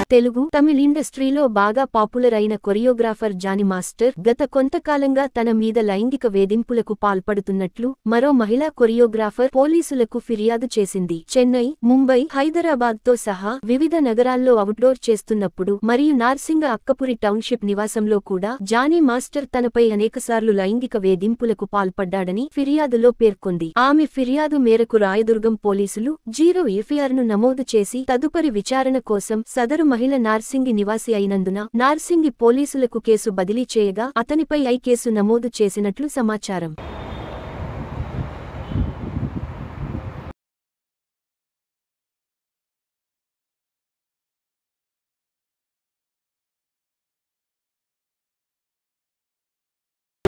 తెలుగు తమిళ్ ఇండస్ట్రీలో బాగా పాపులర్ అయిన కొరియోగ్రాఫర్ జానీ మాస్టర్ గత కొంతకాలంగా తన మీద లైంగిక వేధింపులకు పాల్పడుతున్నట్లు మరో మహిళా కొరియోగ్రాఫర్ పోలీసులకు ఫిర్యాదు చేసింది చెన్నై ముంబై హైదరాబాద్తో సహా వివిధ నగరాల్లో అవుట్డోర్ చేస్తున్నప్పుడు మరియు నార్సింగ అక్కపురి టౌన్షిప్ నివాసంలో కూడా జానీ మాస్టర్ తనపై అనేకసార్లు లైంగిక వేధింపులకు పాల్పడ్డాడని ఫిర్యాదులో పేర్కొంది ఆమె ఫిర్యాదు మేరకు రాయదుర్గం పోలీసులు జీరో ఎఫ్ఐఆర్ను నమోదు చేసి తదుపరి విచారణ కోసం సదరు మహిళ నార్సింగి నివాసి అయినందున నార్సింగి పోలీసులకు కేసు బదిలీ చేయగా అతనిపై ఐ కేసు నమోదు చేసినట్లు సమాచారం